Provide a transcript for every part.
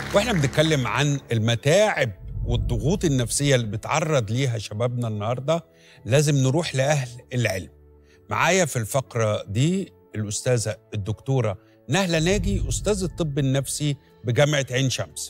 واحنا بنتكلم عن المتاعب والضغوط النفسية اللي بتعرض ليها شبابنا النهاردة لازم نروح لأهل العلم معايا في الفقرة دي الأستاذة الدكتورة نهلة ناجي أستاذ الطب النفسي بجامعة عين شمس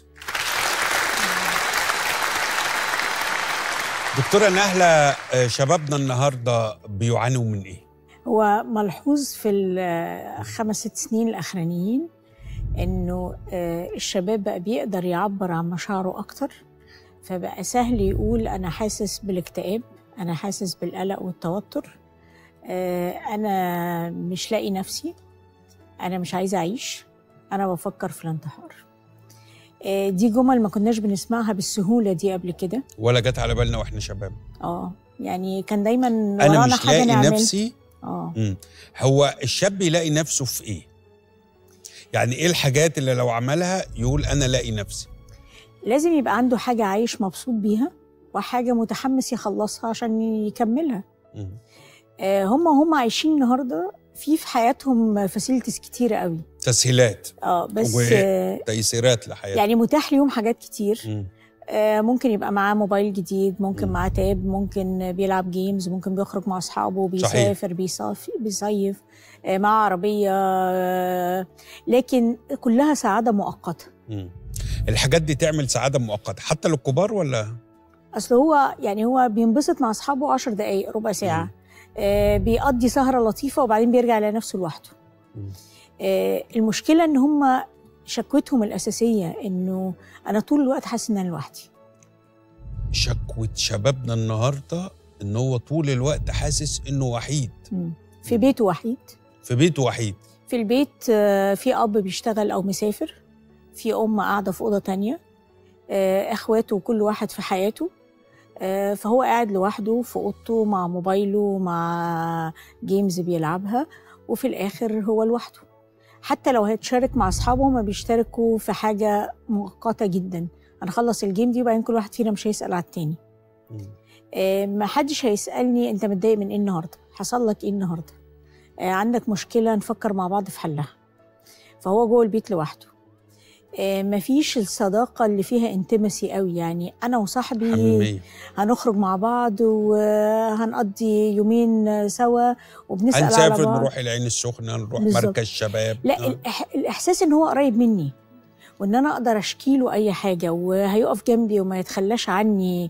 دكتورة نهلة آه، شبابنا النهاردة بيعانوا من إيه؟ هو ملحوظ في الخمس ست سنين الاخرانيين انه آه، الشباب بقى بيقدر يعبر عن مشاعره اكتر فبقى سهل يقول انا حاسس بالاكتئاب انا حاسس بالقلق والتوتر آه، انا مش لاقي نفسي انا مش عايزه اعيش انا بفكر في الانتحار آه، دي جمل ما كناش بنسمعها بالسهوله دي قبل كده ولا جت على بالنا واحنا شباب اه يعني كان دايما أنا ورانا مش حاجه لاقي نعملها نفسي اه مم. هو الشاب يلاقي نفسه في ايه؟ يعني ايه الحاجات اللي لو عملها يقول انا لاقي نفسي؟ لازم يبقى عنده حاجة عايش مبسوط بيها وحاجة متحمس يخلصها عشان يكملها مم. آه، هم هم عايشين النهاردة في في حياتهم فاسيلتيز كتيرة قوي تسهيلات اه بس و- آه، تيسيرات لحياتك يعني متاح ليهم حاجات كتير مم. آه، ممكن يبقى معاه موبايل جديد ممكن مم. معاه تاب ممكن بيلعب جيمز ممكن بيخرج مع اصحابه بيسافر بيصيف بيصيف آه، معاه عربية آه، لكن كلها سعادة مؤقتة مم. الحاجات دي تعمل سعاده مؤقته حتى للكبار ولا؟ اصل هو يعني هو بينبسط مع اصحابه 10 دقائق ربع ساعه آه بيقضي سهره لطيفه وبعدين بيرجع لنفسه لوحده مم. آه المشكله ان هم شكوتهم الاساسيه انه انا طول الوقت حاسس ان انا لوحدي شكوى شبابنا النهارده ان هو طول الوقت حاسس انه وحيد مم. في بيته وحيد في بيته وحيد في البيت آه في اب بيشتغل او مسافر في ام قاعده في اوضه تانية آه اخواته كل واحد في حياته آه فهو قاعد لوحده في اوضته مع موبايله مع جيمز بيلعبها وفي الاخر هو لوحده حتى لو هيتشارك مع اصحابه هما بيشتركوا في حاجه مؤقته جدا هنخلص الجيم دي وبعدين كل واحد فينا مش هيسال على التاني مم. آه، ما حدش هيسالني انت متضايق من ايه النهارده حصل لك ايه النهارده آه، عندك مشكله نفكر مع بعض في حلها فهو جوه البيت لوحده آه، مفيش الصداقه اللي فيها انتمسي قوي يعني انا وصاحبي حميميه هنخرج مع بعض وهنقضي يومين سوا وبنسال على هنسافر بعض نروح العين السخنه نروح بالظبط. مركز شباب لا آه. الإح... الاحساس ان هو قريب مني وان انا اقدر اشكي له اي حاجه وهيقف جنبي وما يتخلاش عني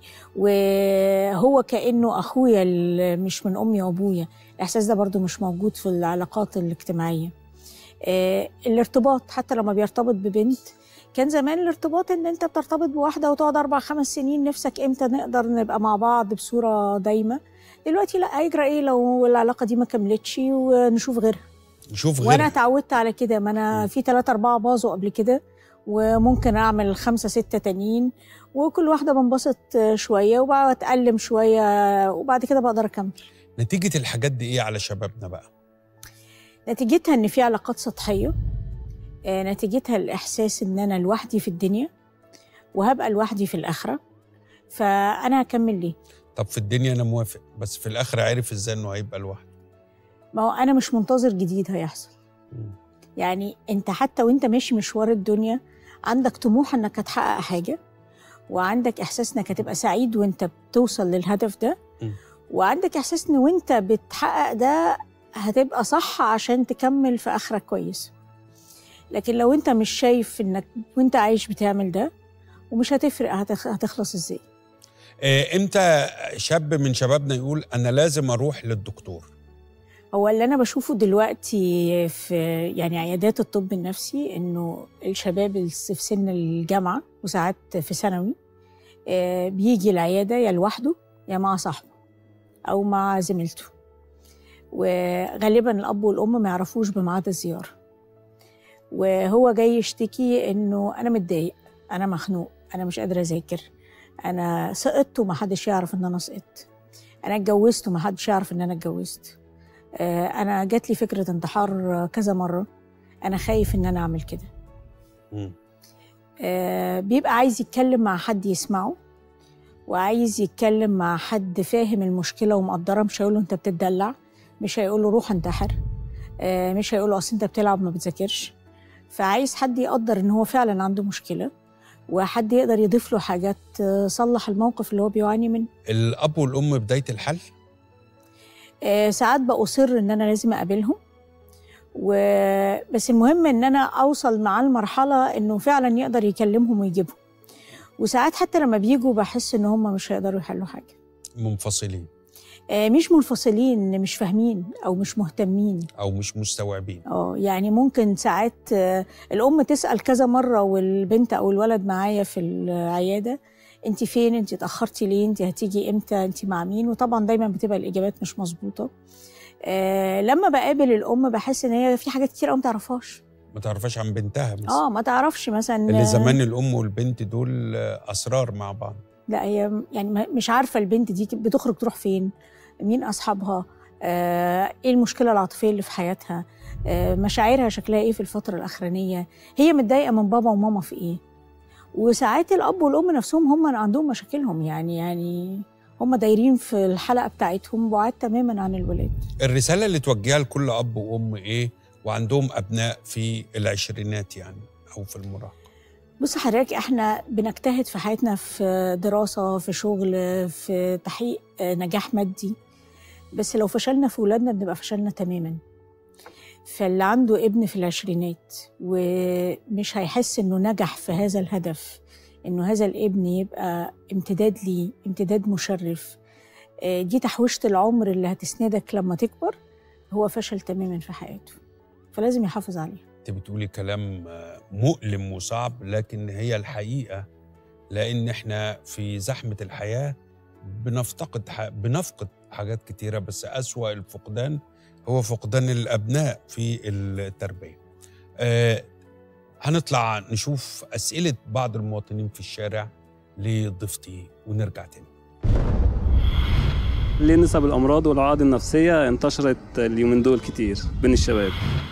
وهو كانه اخويا اللي مش من امي وابويا الاحساس ده برضو مش موجود في العلاقات الاجتماعيه آه الارتباط حتى لما بيرتبط ببنت كان زمان الارتباط ان انت بترتبط بواحده وتقعد اربع خمس سنين نفسك امتى نقدر نبقى مع بعض بصوره دايمه دلوقتي لا هيجرى ايه لو العلاقه دي ما كملتش ونشوف غيرها نشوف وانا غيرها اتعودت على كده ما انا مم. في ثلاثة أربعة باظوا قبل كده وممكن أعمل خمسة ستة تانيين وكل واحدة بنبسط شوية وبتألم شوية وبعد كده بقدر أكمل نتيجه الحاجات دي ايه على شبابنا بقى؟ نتيجتها إن في علاقات سطحية آه، نتيجتها الإحساس إن أنا لوحدي في الدنيا وهبقى لوحدي في الآخرة فأنا هكمل ليه؟ طب في الدنيا انا موافق بس في الاخر عارف ازاي انه هيبقى لوحده ما هو أنا مش منتظر جديد هيحصل مم. يعني انت حتى وانت ماشي مشوار الدنيا عندك طموح انك هتحقق حاجه وعندك احساس انك هتبقى سعيد وانت بتوصل للهدف ده م. وعندك احساس ان وانت بتحقق ده هتبقى صح عشان تكمل في اخرك كويس لكن لو انت مش شايف انك وانت عايش بتعمل ده ومش هتفرق هتخ- هتخلص ازاي آه، امتى شاب من شبابنا يقول انا لازم اروح للدكتور هو اللي انا بشوفه دلوقتي في يعني عيادات الطب النفسي انه الشباب اللي في سن الجامعه وساعات في ثانوي آه، بيجي العياده يا لوحده يا مع صاحبه او مع زميلته وغالبا الاب والام ما يعرفوش بميعاد الزياره وهو جاي يشتكي انه انا متضايق انا مخنوق انا مش قادره اذاكر انا سقطت ومحدش يعرف ان انا سقطت انا اتجوزت ومحدش يعرف ان انا اتجوزت آه، انا جات لي فكره انتحار كذا مره انا خايف ان انا اعمل كده مم. آه، بيبقى عايز يتكلم مع حد يسمعه وعايز يتكلم مع حد فاهم المشكله ومقدرها مش هيقول له انت بتدلع مش هيقول له روح انتحر آه، مش هيقول له اصل انت بتلعب ما بتذاكرش فعايز حد يقدر ان هو فعلا عنده مشكله وحد يقدر يضيف له حاجات تصلح الموقف اللي هو بيعاني منه الاب والام بدايه الحل آه، ساعات بأصر إن أنا لازم أقابلهم و... بس المهم إن أنا أوصل معاه لمرحلة إنه فعلا يقدر يكلمهم ويجيبهم وساعات حتى لما بيجوا بحس إن هم مش هيقدروا يحلوا حاجة منفصلين آه، مش منفصلين مش فاهمين أو مش مهتمين او مش مستوعبين اه يعني ممكن ساعات آه، الأم تسأل كذا مرة والبنت أو الولد معايا في العيادة انت فين انت اتاخرتي ليه انت هتيجي امتى انت مع مين وطبعا دايما بتبقى الاجابات مش مظبوطه آه لما بقابل الام بحس ان هي في حاجات كتير قوي ما تعرفهاش ما تعرفش عن بنتها مثلا اه ما تعرفش مثلا اللي زمان الام والبنت دول اسرار مع بعض لا هي يعني ما- مش عارفه البنت دي بتخرج تروح فين مين اصحابها آه ايه المشكله العاطفيه اللي في حياتها آه مشاعرها شكلها ايه في الفتره الاخرانيه هي متضايقه من بابا وماما في ايه وساعات الاب والام نفسهم هم اللي عندهم مشاكلهم يعني يعني هم دايرين في الحلقه بتاعتهم بعاد تماما عن الولاد الرساله اللي توجهها لكل اب وام ايه وعندهم ابناء في العشرينات يعني او في المراهقه بص حضرتك احنا بنجتهد في حياتنا في دراسة في شغل في تحقيق آه، نجاح مادي بس لو فشلنا في ولادنا بنبقى فشلنا تماما فاللي عنده ابن في العشرينات ومش هيحس انه نجح في هذا الهدف انه هذا الابن يبقى امتداد ليه امتداد مشرف آه، دي تحويشة العمر اللي هتسندك لما تكبر هو فشل تماما في حياته فلازم يحافظ عليها انت بتقولي كلام آه، مؤلم وصعب لكن هي الحقيقه لان احنا في زحمه الحياه بنفتقد ح... بنفقد حاجات كتيره بس اسوا الفقدان هو فقدان الابناء في التربيه آه هنطلع نشوف اسئله بعض المواطنين في الشارع لضيفتي ونرجع تاني ليه نسب الأمراض والأعراض النفسية انتشرت اليومين دول كتير بين الشباب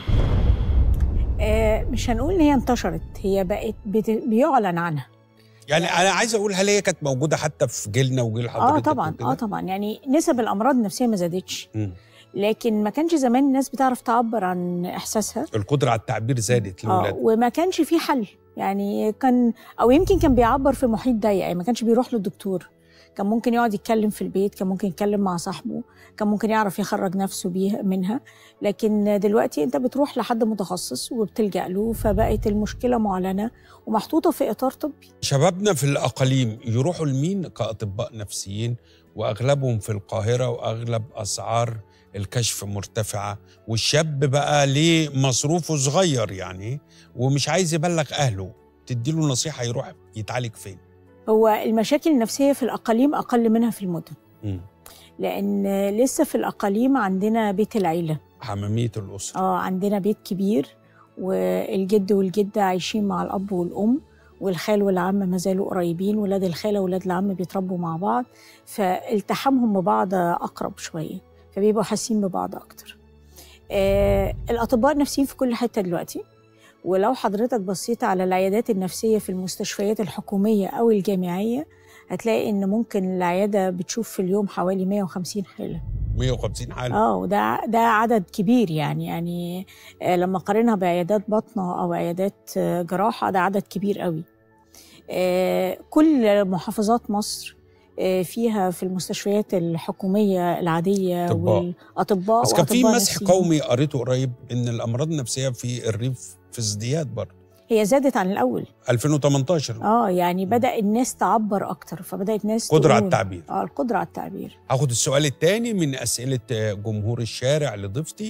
آه، مش هنقول ان هي انتشرت هي بقت بت... بيعلن عنها يعني انا عايز اقول هل هي كانت موجوده حتى في جيلنا وجيل حضرتك اه طبعا وكده؟ اه طبعا يعني نسب الامراض النفسيه ما زادتش مم. لكن ما كانش زمان الناس بتعرف تعبر عن احساسها القدره على التعبير زادت اه للولاد وما كانش في حل يعني كان او يمكن كان بيعبر في محيط ضيق يعني ما كانش بيروح للدكتور كان ممكن يقعد يتكلم في البيت كان ممكن يتكلم مع صاحبه كان ممكن يعرف يخرج نفسه بيها منها لكن دلوقتي انت بتروح لحد متخصص وبتلجأ له فبقت المشكله معلنه ومحطوطه في اطار طبي شبابنا في الاقاليم يروحوا لمين كاطباء نفسيين واغلبهم في القاهره واغلب اسعار الكشف مرتفعه والشاب بقى ليه مصروفه صغير يعني ومش عايز يبلغ اهله تديله نصيحه يروح يتعالج فين هو المشاكل النفسيه في الاقاليم اقل منها في المدن مم. لان لسه في الاقاليم عندنا بيت العيله حماميه الاسره اه عندنا بيت كبير والجد والجده عايشين مع الاب والام والخال والعم ما زالوا قريبين ولاد الخاله ولاد العم بيتربوا مع بعض فالتحامهم ببعض اقرب شويه فبيبقوا حاسين ببعض اكتر آه الاطباء النفسيين في كل حته دلوقتي ولو حضرتك بصيت على العيادات النفسيه في المستشفيات الحكوميه او الجامعيه هتلاقي ان ممكن العياده بتشوف في اليوم حوالي 150 حاله 150 حاله اه وده ده عدد كبير يعني يعني آه، لما قارنها بعيادات بطنه او عيادات آه، جراحه ده عدد كبير قوي آه، كل محافظات مصر آه، فيها في المستشفيات الحكوميه العاديه أطباء. والاطباء بس كان في وأطباء مسح نفسيين. قومي قريته قريب ان الامراض النفسيه في الريف في ازدياد برضه هي زادت عن الاول 2018 اه يعني بدا الناس تعبر اكتر فبدات الناس قدره على تقول- التعبير اه القدره على التعبير هاخد السؤال الثاني من اسئله جمهور الشارع لضيفتي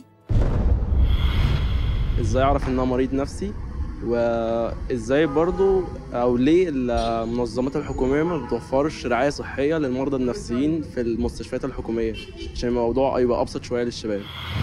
ازاي اعرف ان انا مريض نفسي وازاي برضو او ليه المنظمات الحكوميه ما بتوفرش رعايه صحيه للمرضى النفسيين في المستشفيات الحكوميه عشان الموضوع يبقى ابسط شويه للشباب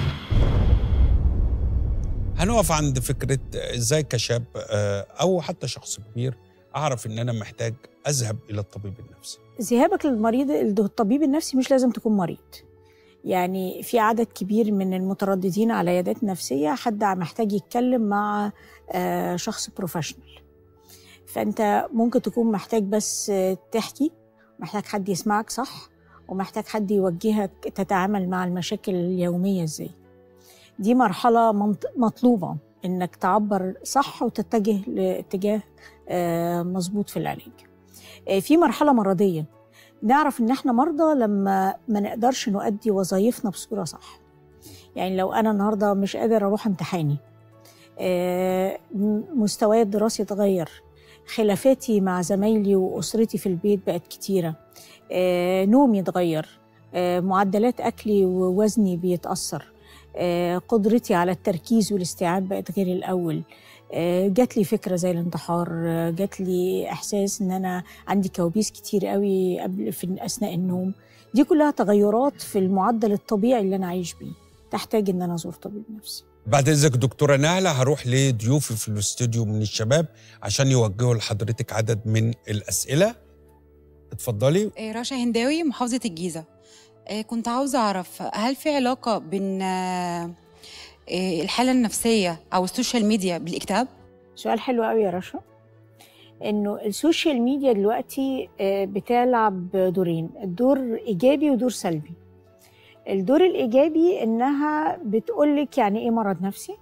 هنقف عند فكره ازاي كشاب آه، او حتى شخص كبير اعرف ان انا محتاج اذهب الى الطبيب النفسي ذهابك للمريض الطبيب النفسي مش لازم تكون مريض يعني في عدد كبير من المترددين على عيادات نفسية حد محتاج يتكلم مع آه، شخص بروفيشنال فأنت ممكن تكون محتاج بس آه، تحكي محتاج حد يسمعك صح ومحتاج حد يوجهك تتعامل مع المشاكل اليومية ازاي دي مرحلة منط- مطلوبة انك تعبر صح وتتجه لاتجاه آه، مظبوط في العلاج آه، في مرحله مرضيه نعرف ان احنا مرضى لما ما نقدرش نؤدي وظائفنا بصوره صح يعني لو انا النهارده مش قادر اروح امتحاني آه، م- مستواي الدراسي اتغير خلافاتي مع زمايلي واسرتي في البيت بقت كتيره آه، نومي اتغير آه، معدلات اكلي ووزني بيتاثر آه، قدرتي على التركيز والاستيعاب بقت غير الاول آه، جات لي فكره زي الانتحار آه، جات لي احساس ان انا عندي كوابيس كتير قوي قبل في اثناء النوم دي كلها تغيرات في المعدل الطبيعي اللي انا عايش بيه تحتاج ان انا ازور طبيب نفسي بعد اذنك دكتوره نهله هروح لضيوفي في الاستوديو من الشباب عشان يوجهوا لحضرتك عدد من الاسئله اتفضلي آه، رشا هنداوي محافظة الجيزة آه، كنت عاوزة أعرف هل في علاقة بين آه، آه، الحالة النفسية أو السوشيال ميديا بالاكتئاب؟ سؤال حلو قوي يا رشا انه السوشيال ميديا دلوقتي آه، بتلعب دورين الدور ايجابي ودور سلبي الدور الايجابي انها بتقولك يعني ايه مرض نفسي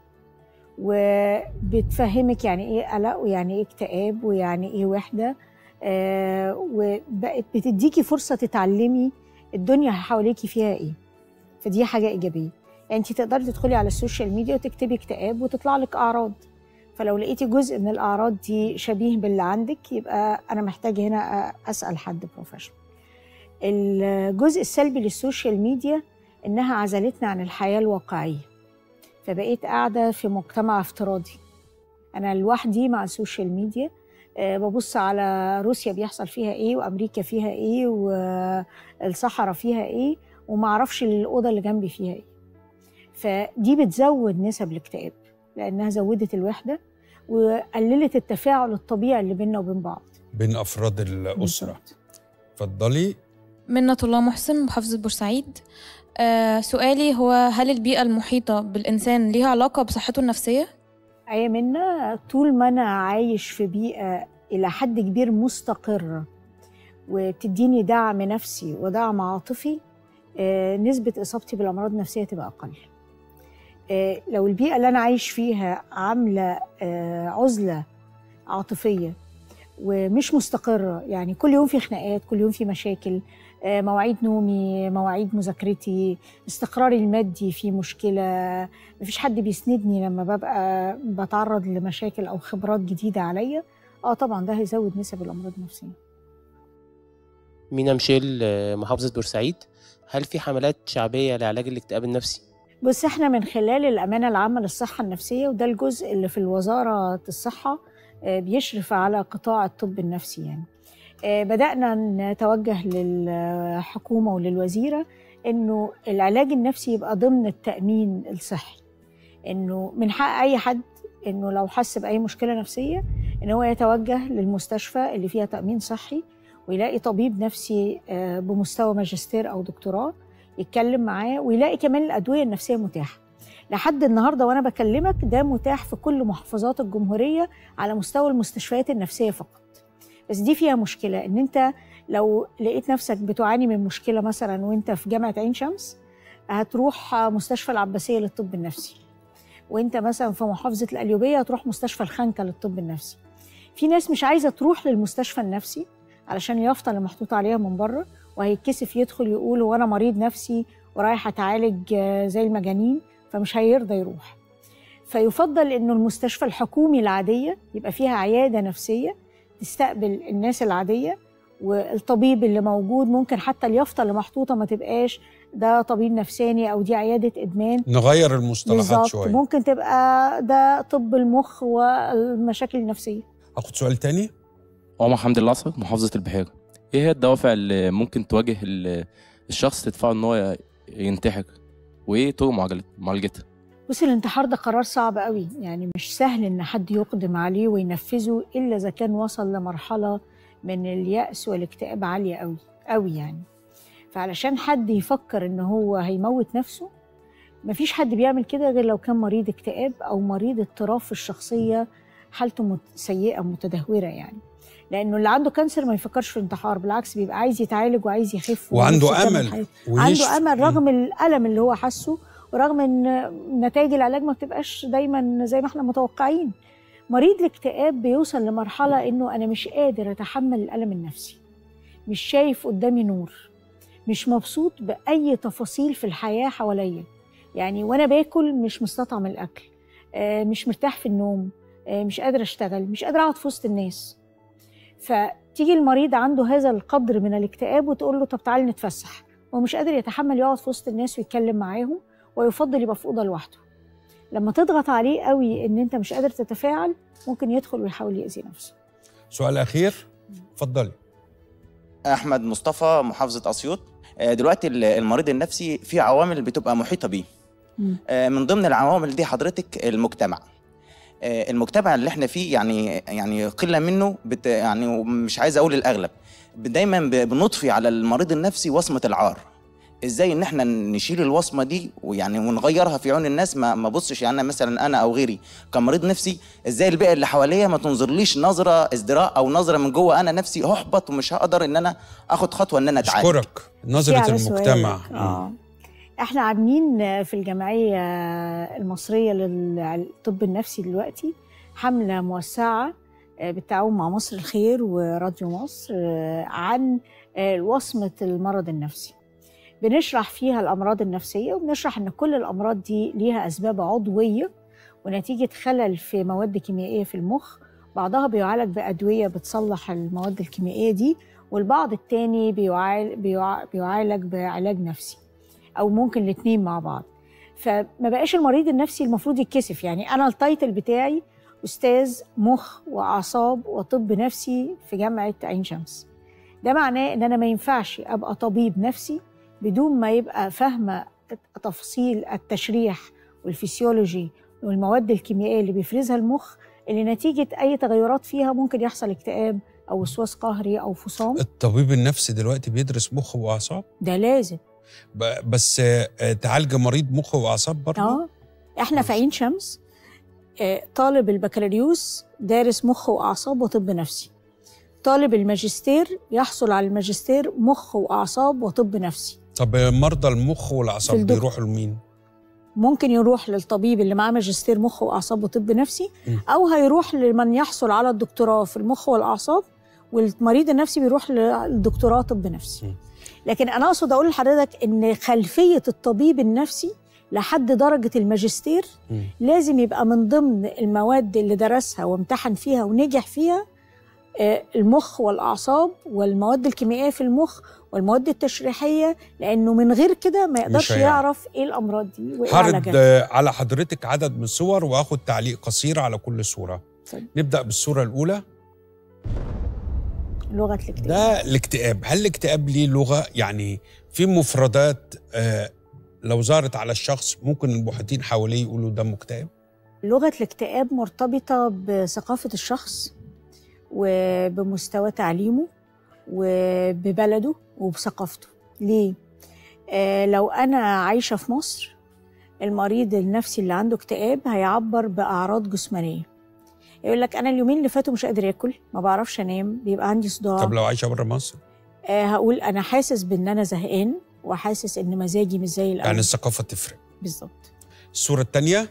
وبتفهمك يعني ايه قلق ويعني ايه اكتئاب ويعني ايه وحده آه، وبقت بتديكي فرصه تتعلمي الدنيا حواليكي فيها ايه فدي حاجه ايجابيه يعني انت تقدري تدخلي على السوشيال ميديا وتكتبي اكتئاب وتطلع لك اعراض فلو لقيتي جزء من الاعراض دي شبيه باللي عندك يبقى انا محتاجه هنا اسال حد بروفيشنال الجزء السلبي للسوشيال ميديا انها عزلتنا عن الحياه الواقعيه فبقيت قاعده في مجتمع افتراضي انا لوحدي مع السوشيال ميديا آه، ببص على روسيا بيحصل فيها ايه وامريكا فيها ايه والصحراء فيها ايه وما اعرفش الاوضه اللي جنبي فيها ايه فدي بتزود نسب الاكتئاب لانها زودت الوحده وقللت التفاعل الطبيعي اللي بيننا وبين بعض بين افراد الاسره بالظبط. اتفضلي منة الله محسن محافظة بورسعيد آه سؤالي هو هل البيئة المحيطة بالإنسان ليها علاقة بصحته النفسية؟ أي منا طول ما أنا عايش في بيئة إلى حد كبير مستقرة وبتديني دعم نفسي ودعم عاطفي آه، نسبة إصابتي بالأمراض النفسية تبقى أقل آه، لو البيئة اللي أنا عايش فيها عاملة آه، عزلة عاطفية ومش مستقرة يعني كل يوم في خناقات كل يوم في مشاكل آه، مواعيد نومي مواعيد مذاكرتي استقراري المادي في مشكلة مفيش حد بيسندني لما ببقى بتعرض لمشاكل أو خبرات جديدة عليا اه طبعا ده هيزود نسب الأمراض النفسية مينا مشيل آه، محافظة بورسعيد هل في حملات شعبية لعلاج الاكتئاب النفسي؟ بص احنا من خلال الأمانة العامة للصحة النفسية وده الجزء اللي في الوزارة الصحة آه، بيشرف على قطاع الطب النفسي يعني آه، بدأنا نتوجه للحكومة وللوزيرة إنه العلاج النفسي يبقى ضمن التأمين الصحي إنه من حق أي حد إنه لو حس بأي مشكلة نفسية إن هو يتوجه للمستشفى اللي فيها تأمين صحي ويلاقي طبيب نفسي آه، بمستوى ماجستير أو دكتوراه يتكلم معاه ويلاقي كمان الأدوية النفسية متاحة لحد النهارده وانا بكلمك ده متاح في كل محافظات الجمهوريه على مستوى المستشفيات النفسيه فقط بس دي فيها مشكله ان انت لو لقيت نفسك بتعاني من مشكله مثلا وانت في جامعه عين شمس هتروح مستشفى العباسيه للطب النفسي وانت مثلا في محافظه القليوبيه هتروح مستشفى الخنكه للطب النفسي في ناس مش عايزه تروح للمستشفى النفسي علشان اليافطه اللي محطوط عليها من بره وهيتكسف يدخل يقول هو انا مريض نفسي ورايح اتعالج آه، زي المجانين فمش هيرضى يروح فيفضل انه المستشفى الحكومي العاديه يبقى فيها عياده نفسيه تستقبل الناس العاديه والطبيب اللي موجود ممكن حتى اليافطه اللي محطوطه ما تبقاش ده طبيب نفساني او دي عياده ادمان نغير المصطلحات بالظبط شويه ممكن تبقى ده طب المخ والمشاكل النفسيه اخد سؤال تاني عمر حمد العصر محافظة البحيرة ايه هي الدوافع اللي ممكن تواجه ال- الشخص تدفعه ان هو ينتحر وايه طرق معالجة- معالجتها بص الانتحار ده قرار صعب قوي يعني مش سهل ان حد يقدم عليه وينفذه الا اذا كان وصل لمرحله من اليأس والاكتئاب عاليه قوي قوي يعني فعلشان حد يفكر ان هو هيموت نفسه مفيش حد بيعمل كده غير لو كان مريض اكتئاب او مريض اضطراب في الشخصيه حالته مت- سيئه متدهوره يعني لانه اللي عنده كانسر ما يفكرش في الانتحار بالعكس بيبقى عايز يتعالج وعايز يخف وعنده ونفسه يكمل امل حياته. ويشفي. عنده امل رغم الالم اللي هو حاسه ورغم ان نتائج العلاج ما بتبقاش دايما زي ما احنا متوقعين مريض الاكتئاب بيوصل لمرحله انه انا مش قادر اتحمل الالم النفسي مش شايف قدامي نور مش مبسوط باي تفاصيل في الحياه حواليا يعني وانا باكل مش مستطعم الاكل آه، مش مرتاح في النوم آه، مش قادر اشتغل مش قادر اقعد في وسط الناس فتيجي المريض عنده هذا القدر من الاكتئاب وتقول له طب تعالى نتفسح هو مش قادر يتحمل يقعد في وسط الناس ويتكلم معاهم ويفضل يبقى في اوضه لوحده لما تضغط عليه قوي ان انت مش قادر تتفاعل ممكن يدخل ويحاول يأذي نفسه سؤال اخير اتفضلي احمد مصطفى محافظه اسيوط آه، دلوقتي ال- المريض النفسي في عوامل بتبقى محيطه بيه مم. آه، من ضمن العوامل دي حضرتك المجتمع آه، المجتمع اللي احنا فيه يعني يعني قله منه بت يعني مش عايز اقول الاغلب دايما ب- بنضفي على المريض النفسي وصمه العار ازاي ان احنا نشيل الوصمه دي ويعني ونغيرها في عيون الناس ما ما بصش يعني أنا مثلا انا او غيري كمريض نفسي ازاي البيئه اللي حواليا ما تنظرليش نظره ازدراء او نظره من جوه انا نفسي هحبط ومش هقدر ان انا اخد خطوه ان انا اتعالج اشكرك دي نظره على المجتمع سؤالك. اه احنا عاملين في الجمعيه المصريه للطب النفسي دلوقتي حمله موسعه آه، بالتعاون مع مصر الخير وراديو مصر آه، عن آه، وصمه المرض النفسي بنشرح فيها الامراض النفسيه وبنشرح ان كل الامراض دي ليها اسباب عضويه ونتيجه خلل في مواد كيميائيه في المخ بعضها بيعالج بادويه بتصلح المواد الكيميائيه دي والبعض التاني بيعال- بيع- بيعالج بعلاج نفسي او ممكن الاثنين مع بعض فما بقاش المريض النفسي المفروض يتكسف يعني انا التايتل بتاعي استاذ مخ واعصاب وطب نفسي في جامعه عين شمس ده معناه ان انا ما ينفعش ابقى طبيب نفسي بدون ما يبقى فاهمه تفاصيل التشريح والفسيولوجي والمواد الكيميائيه اللي بيفرزها المخ اللي نتيجه اي تغيرات فيها ممكن يحصل اكتئاب او وسواس قهري او فصام الطبيب النفسي دلوقتي بيدرس مخ واعصاب ده لازم ب- بس آه، تعالج مريض مخ واعصاب برضه اه احنا في عين شمس آه، طالب البكالوريوس دارس مخ واعصاب وطب نفسي طالب الماجستير يحصل على الماجستير مخ واعصاب وطب نفسي طب مرضى المخ والاعصاب في الدك- بيروحوا لمين؟ ممكن يروح للطبيب اللي معاه ماجستير مخ واعصاب وطب نفسي م. او هيروح لمن يحصل على الدكتوراه في المخ والاعصاب والمريض النفسي بيروح للدكتوراه طب نفسي م. لكن انا اقصد اقول لحضرتك ان خلفيه الطبيب النفسي لحد درجه الماجستير مم. لازم يبقى من ضمن المواد اللي درسها وامتحن فيها ونجح فيها آه، المخ والاعصاب والمواد الكيميائيه في المخ والمواد التشريحيه لانه من غير كده ما يقدرش هيعرف. يعرف ايه الامراض دي وايه هعرض علاجاتها آه، على حضرتك عدد من الصور واخد تعليق قصير على كل صوره اتفضل. نبدا بالصوره الاولى لغه الاكتئاب ده الاكتئاب هل الاكتئاب ليه لغه يعني في مفردات آه، لو ظهرت على الشخص ممكن المحيطين حواليه يقولوا ده مكتئب لغه الاكتئاب مرتبطه بثقافه الشخص وبمستوى تعليمه وببلده وبثقافته ليه آه لو انا عايشه في مصر المريض النفسي اللي عنده اكتئاب هيعبر باعراض جسمانيه يقول لك انا اليومين اللي فاتوا مش قادر اكل ما بعرفش انام بيبقى عندي صداع طب لو عايشه بره مصر آه هقول انا حاسس بان انا زهقان وحاسس ان مزاجي مش زي الاول يعني الثقافه تفرق بالظبط الصوره الثانيه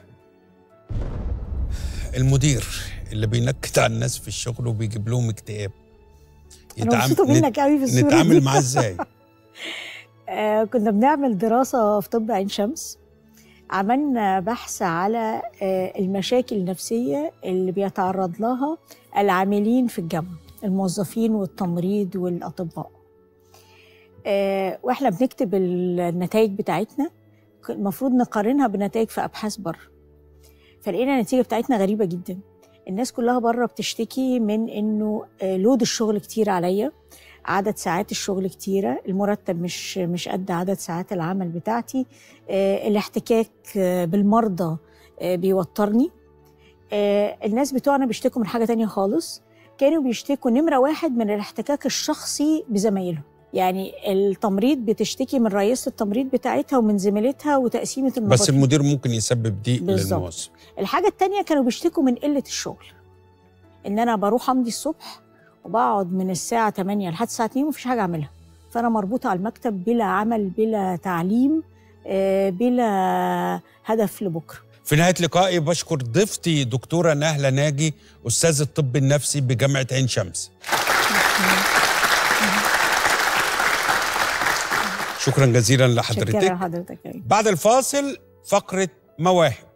المدير اللي بينكد على الناس في الشغل وبيجيب لهم اكتئاب انا مبسوطه نت- منك قوي في الصوره نتعامل دي. معاه ازاي آه كنا بنعمل دراسة في طب عين شمس عملنا بحث على آه المشاكل النفسية اللي بيتعرض لها العاملين في الجامعة الموظفين والتمريض والأطباء آه واحنا بنكتب النتائج بتاعتنا ك- المفروض نقارنها بنتائج في أبحاث بره فلقينا النتيجة بتاعتنا غريبة جدا الناس كلها بره بتشتكي من انه آه، لود الشغل كتير عليا عدد ساعات الشغل كتيرة المرتب مش مش قد عدد ساعات العمل بتاعتي آه، الاحتكاك آه، بالمرضى آه، بيوترني آه، الناس بتوعنا بيشتكوا من حاجة تانية خالص كانوا بيشتكوا نمرة واحد من الاحتكاك الشخصي بزمايلهم يعني التمريض بتشتكي من رئيسة التمريض بتاعتها ومن زميلتها وتقسيمة المبادئ بس المدير ممكن يسبب ضيق بالظبط. للموظف الحاجة التانية كانوا بيشتكوا من قلة الشغل إن أنا بروح أمضي الصبح وبقعد من الساعة 8 لحد الساعة 2 ومفيش حاجة أعملها فأنا مربوطة على المكتب بلا عمل بلا تعليم آه، بلا هدف لبكرة في نهاية لقائي بشكر ضيفتي دكتورة نهلة ناجي أستاذ الطب النفسي بجامعة عين شمس شكرا جزيلا شكرا لحضرتك لحضرتك بعد الفاصل فقرة مواهب